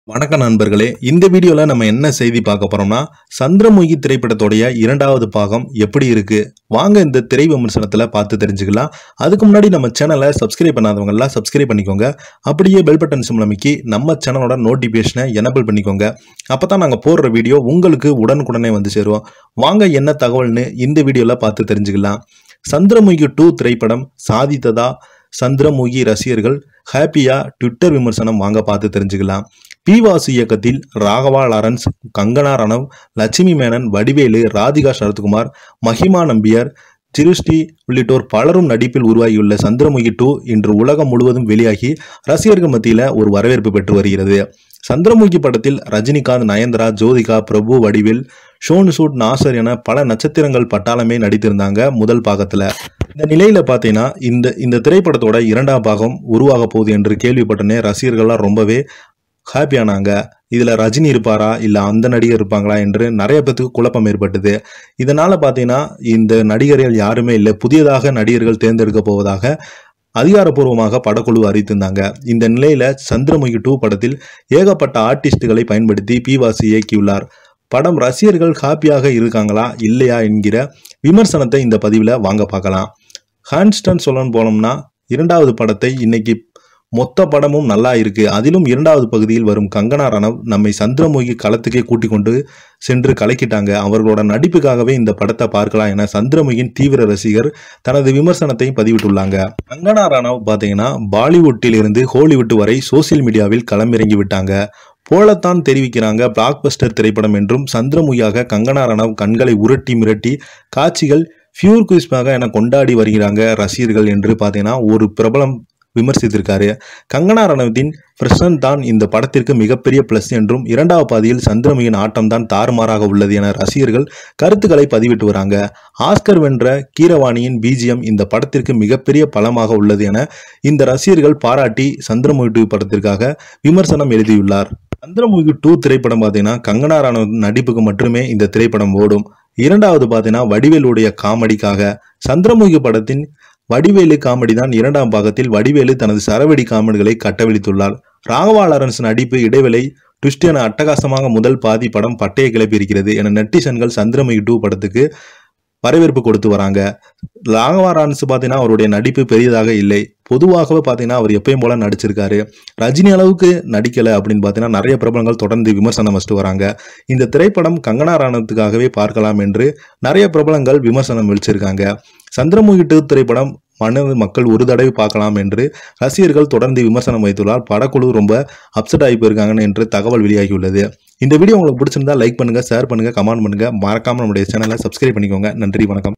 வணக்கம் நண்பர்களே இந்த வீடியோல நம்ம என்ன செய்தி பார்க்க போறோம்னா சந்திரமுகி திரைப்படத்தோடைய இரண்டாவது பாகம் எப்படி இருக்கு வாங்க இந்த திரை விமர்சனத்துல பார்த்து தெரிஞ்சுக்கலாம் அதுக்கு முன்னாடி நம்ம சேனலை சப்ஸ்கிரைப் பண்ணாதவங்க எல்லாம் சப்ஸ்கிரைப் பண்ணிக்கோங்க அப்படியே பெல் பட்டன் சிம்ல அமைக்கி நம்ம சேனலோட நோட்டிபிகேஷனை எனபிள் பண்ணிக்கோங்க அப்பதான் நாங்க போடுற வீடியோ உங்களுக்கு உடனுக்குடனே வந்து சேருவோம் வாங்க என்ன தகவல்னு இந்த வீடியோல பார்த்து தெரிஞ்சுக்கலாம் சந்திரமுகி டூ திரைப்படம் சாதித்ததா சந்திரமுகி ரசிகர்கள் ஹாப்பியா ட்விட்டர் விமர்சனம் வாங்க பார்த்து தெரிஞ்சுக்கலாம் பி வாசு இயக்கத்தில் ராகவா லாரன்ஸ் கங்கனா ரணவ் லட்சுமி மேனன் வடிவேலு ராதிகா சரத்குமார் மஹிமா நம்பியார் சிருஷ்டி உள்ளிட்டோர் பலரும் நடிப்பில் உருவாகியுள்ள சந்திரமுகி டூ இன்று உலகம் முழுவதும் வெளியாகி ரசிகர்கள் மத்தியில் ஒரு வரவேற்பு பெற்று வருகிறது சந்திரமுகி படத்தில் ரஜினிகாந்த் நயன்தரா ஜோதிகா பிரபு வடிவில் ஷோன் சூட் நாசர் என பல நட்சத்திரங்கள் பட்டாளமே நடித்திருந்தாங்க முதல் பாகத்துல இந்த நிலையில பார்த்தீங்கன்னா இந்த இந்த திரைப்படத்தோட இரண்டாம் பாகம் உருவாக போகுது என்று கேள்விப்பட்டனே ரசிகர்கள்லாம் ரொம்பவே ஹாப்பியானாங்க இதுல ரஜினி இருப்பாரா இல்ல அந்த நடிகர் இருப்பாங்களா என்று நிறைய பேத்துக்கு குழப்பம் ஏற்பட்டது இதனால பார்த்தீங்கன்னா இந்த நடிகர்கள் யாருமே இல்லை புதியதாக நடிகர்கள் தேர்ந்தெடுக்க போவதாக அதிகாரப்பூர்வமாக படக்குழு அறிவித்திருந்தாங்க இந்த நிலையில சந்திரமுகி டூ படத்தில் ஏகப்பட்ட ஆர்டிஸ்டுகளை பயன்படுத்தி பி வாசி இயக்கியுள்ளார் படம் ரசிகர்கள் ஹாப்பியாக இருக்காங்களா இல்லையா என்கிற விமர்சனத்தை இந்த பதிவில் வாங்க பார்க்கலாம் ஹான்ஸ்டன் சொல்லணும் போனோம்னா இரண்டாவது படத்தை இன்னைக்கு மொத்த படமும் நல்லா இருக்கு அதிலும் இரண்டாவது பகுதியில் வரும் கங்கனா ரணவ் நம்மை சந்திரமுகி களத்துக்கே கூட்டிக் கொண்டு சென்று கலக்கிட்டாங்க அவர்களோட நடிப்புக்காகவே இந்த படத்தை பார்க்கலாம் என சந்திரமுகியின் தீவிர ரசிகர் தனது விமர்சனத்தையும் பதிவிட்டுள்ளாங்க கங்கனா ரணவ் பார்த்தீங்கன்னா பாலிவுட்டில் இருந்து ஹாலிவுட் வரை சோசியல் மீடியாவில் களமிறங்கி விட்டாங்க போலத்தான் தெரிவிக்கிறாங்க பிளாக்பஸ்டர் திரைப்படம் என்றும் சந்திரமுகியாக கங்கனா ரணவ் கண்களை உருட்டி மிரட்டி காட்சிகள் ஃபியூர் குவிஸ்மாக என கொண்டாடி வருகிறாங்க ரசிகர்கள் என்று பார்த்தீங்கன்னா ஒரு பிரபலம் விமர்சித்திருக்காரு கங்கனா ரணவத்தின் பிரசன் தான் இந்த படத்திற்கு மிகப்பெரிய பிளஸ் என்றும் இரண்டாவது பாதியில் சந்திரமுகியின் ஆட்டம் தான் தாறுமாறாக உள்ளது என ரசிகர்கள் கருத்துக்களை பதிவிட்டு வராங்க ஆஸ்கர் வென்ற கீரவாணியின் பிஜிஎம் இந்த படத்திற்கு மிகப்பெரிய பலமாக உள்ளது என இந்த ரசிகர்கள் பாராட்டி சந்திரமுகி டூ படத்திற்காக விமர்சனம் எழுதியுள்ளார் சந்திரமுகி டூ திரைப்படம் பார்த்தீங்கன்னா கங்கனா ரணவத் நடிப்புக்கு மட்டுமே இந்த திரைப்படம் ஓடும் இரண்டாவது பார்த்தீங்கன்னா வடிவேலுடைய காமெடிக்காக சந்திரமுகி படத்தின் வடிவேலு காமெடி தான் இரண்டாம் பாகத்தில் வடிவேலு தனது சரவெடி காமெடிகளை கட்டவிழ்த்துள்ளார் ராகவா லாரன்ஸ் நடிப்பு இடைவேளை ட்விஸ்ட் என அட்டகாசமாக முதல் பாதி படம் பட்டையை கிளப்பியிருக்கிறது என நெட்டிசன்கள் சந்திரமுகி டூ படத்துக்கு வரவேற்பு கொடுத்து வராங்க ராகவா லாரன்ஸ் பார்த்தீங்கன்னா அவருடைய நடிப்பு பெரியதாக இல்லை பொதுவாகவே பார்த்தீங்கன்னா அவர் எப்பயும் போல நடிச்சிருக்காரு ரஜினி அளவுக்கு நடிக்கலை அப்படின்னு பார்த்தீங்கன்னா நிறைய பிரபலங்கள் தொடர்ந்து விமர்சனம் வச்சுட்டு வராங்க இந்த திரைப்படம் கங்கனா ராணத்துக்காகவே பார்க்கலாம் என்று நிறைய பிரபலங்கள் விமர்சனம் வச்சிருக்காங்க சந்திரமுகி டூ திரைப்படம் மன மக்கள் ஒரு தடவை பார்க்கலாம் என்று ரசிகர்கள் தொடர்ந்து விமர்சனம் வைத்துள்ளார் படக்குழு ரொம்ப அப்செட் ஆகி போயிருக்காங்கன்னு என்று தகவல் வெளியாகியுள்ளது இந்த வீடியோ உங்களுக்கு பிடிச்சிருந்தா லைக் பண்ணுங்க ஷேர் பண்ணுங்க கமெண்ட் பண்ணுங்க மறக்காம நம்முடைய சேனலை சப்ஸ்கிரைப் பண்ணிக்கோங்க நன்றி வணக்கம்